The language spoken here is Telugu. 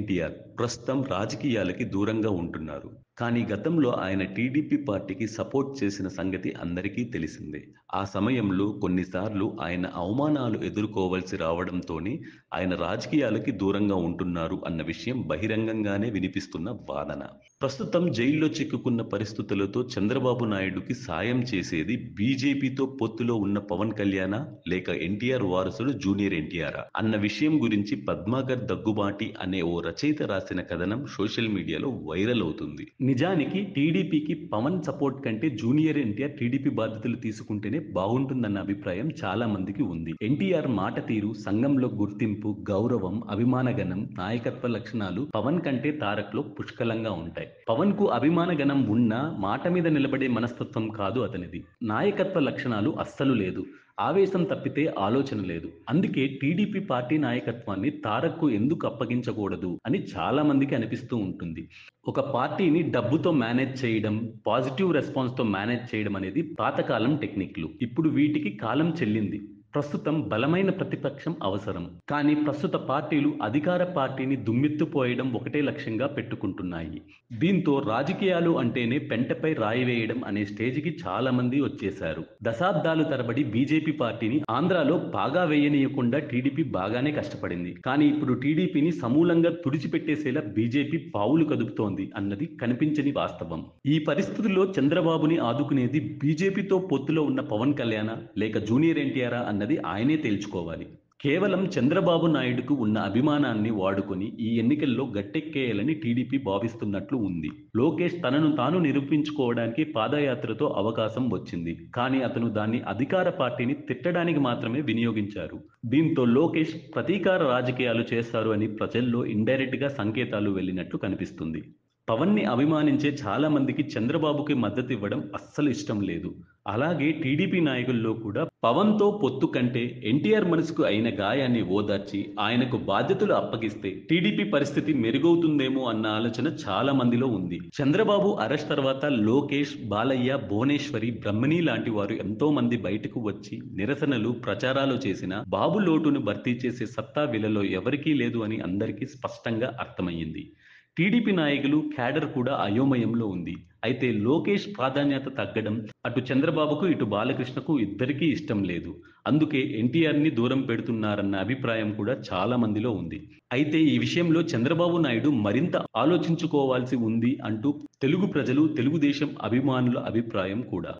ఎన్టీఆర్ ప్రస్తుతం రాజకీయాలకి దూరంగా ఉంటున్నారు కానీ గతంలో ఆయన టీడీపీ పార్టీకి సపోర్ట్ చేసిన సంగతి అందరికీ తెలిసిందే ఆ సమయంలో కొన్నిసార్లు ఆయన అవమానాలు ఎదుర్కోవలసి రావడంతోనే ఆయన రాజకీయాలకి దూరంగా ఉంటున్నారు అన్న విషయం బహిరంగంగానే వినిపిస్తున్న వాదన ప్రస్తుతం జైల్లో చిక్కుకున్న పరిస్థితులతో చంద్రబాబు నాయుడుకి సాయం చేసేది బీజేపీతో పొత్తులో ఉన్న పవన్ కళ్యాణ లేక ఎన్టీఆర్ వారసుడు జూనియర్ ఎన్టీఆర్ అన్న విషయం గురించి పద్మాకర్ దగ్గుబాటి అనే ఓ రచయిత రాసిన కథనం సోషల్ మీడియాలో వైరల్ అవుతుంది నిజానికి టీడీపీకి పవన్ సపోర్ట్ కంటే జూనియర్ ఎన్టీఆర్ టీడీపీ బాధ్యతలు తీసుకుంటేనే బాగుంటుందన్న అభిప్రాయం చాలా మందికి ఉంది ఎన్టీఆర్ మాట తీరు సంఘంలో గుర్తింపు గౌరవం అభిమానగణం నాయకత్వ లక్షణాలు పవన్ కంటే తారక్ లో పుష్కలంగా ఉంటాయి పవన్ కు అభిమానగణం ఉన్నా మాట మీద నిలబడే మనస్తత్వం కాదు అతనిది నాయకత్వ లక్షణాలు అస్సలు లేదు ఆవేశం తప్పితే ఆలోచన లేదు అందుకే టీడీపీ పార్టీ నాయకత్వాన్ని తారక్కు ఎందుకు అప్పగించకూడదు అని చాలా మందికి అనిపిస్తూ ఉంటుంది ఒక పార్టీని డబ్బుతో మేనేజ్ చేయడం పాజిటివ్ రెస్పాన్స్ తో మేనేజ్ చేయడం అనేది పాతకాలం టెక్నిక్లు ఇప్పుడు వీటికి కాలం చెల్లింది ప్రస్తుతం బలమైన ప్రతిపక్షం అవసరం కానీ ప్రస్తుత పార్టీలు అధికార పార్టీని దుమ్మెత్తుపోయడం ఒకటే లక్ష్యంగా పెట్టుకుంటున్నాయి దీంతో రాజకీయాలు అంటేనే పెంటపై రాయి వేయడం అనే స్టేజికి చాలా మంది వచ్చేశారు దశాబ్దాలు తరబడి బీజేపీ పార్టీని ఆంధ్రాలో బాగా వేయనీయకుండా టీడీపీ బాగానే కష్టపడింది కానీ ఇప్పుడు టీడీపీని సమూలంగా తుడిచిపెట్టేసేలా బీజేపీ పావులు కదుపుతోంది అన్నది కనిపించని వాస్తవం ఈ పరిస్థితుల్లో చంద్రబాబుని ఆదుకునేది బీజేపీతో పొత్తులో ఉన్న పవన్ కళ్యాణ లేక జూనియర్ ఎన్టీఆర్ అన్నది ఆయనే తేల్చుకోవాలి కేవలం చంద్రబాబు నాయుడుకు ఉన్న అభిమానాన్ని వాడుకొని ఈ ఎన్నికల్లో గట్టెక్కేయాలని టీడీపీ భావిస్తున్నట్లు ఉంది లోకేష్ తనను తాను నిరూపించుకోవడానికి పాదయాత్రతో అవకాశం వచ్చింది కానీ అతను దాన్ని అధికార పార్టీని తిట్టడానికి మాత్రమే వినియోగించారు దీంతో లోకేష్ ప్రతీకార రాజకీయాలు చేస్తారు అని ప్రజల్లో ఇండైరెక్ట్ గా సంకేతాలు వెళ్ళినట్లు కనిపిస్తుంది పవన్ ని అభిమానించే చాలా మందికి చంద్రబాబుకి మద్దతు ఇవ్వడం అస్సలు ఇష్టం లేదు అలాగే టీడీపీ నాయకుల్లో కూడా పవన్ తో పొత్తు కంటే ఎన్టీఆర్ మనసుకు అయిన గాయాన్ని ఓదార్చి ఆయనకు బాధ్యతలు అప్పగిస్తే టీడీపీ పరిస్థితి మెరుగవుతుందేమో అన్న ఆలోచన చాలా మందిలో ఉంది చంద్రబాబు అరెస్ట్ తర్వాత లోకేష్ బాలయ్య భువనేశ్వరి బ్రహ్మణి లాంటి వారు ఎంతో మంది బయటకు వచ్చి నిరసనలు ప్రచారాలు చేసిన బాబు లోటును భర్తీ చేసే సత్తా వీళ్ళలో ఎవరికీ లేదు అని అందరికీ స్పష్టంగా అర్థమయ్యింది టీడీపీ నాయకులు క్యాడర్ కూడా అయోమయంలో ఉంది అయితే లోకేష్ ప్రాధాన్యత తగ్గడం అటు చంద్రబాబుకు ఇటు బాలకృష్ణకు ఇద్దరికీ ఇష్టం లేదు అందుకే ఎన్టీఆర్ ని దూరం పెడుతున్నారన్న అభిప్రాయం కూడా చాలా మందిలో ఉంది అయితే ఈ విషయంలో చంద్రబాబు నాయుడు మరింత ఆలోచించుకోవాల్సి ఉంది అంటూ తెలుగు ప్రజలు తెలుగుదేశం అభిమానుల అభిప్రాయం కూడా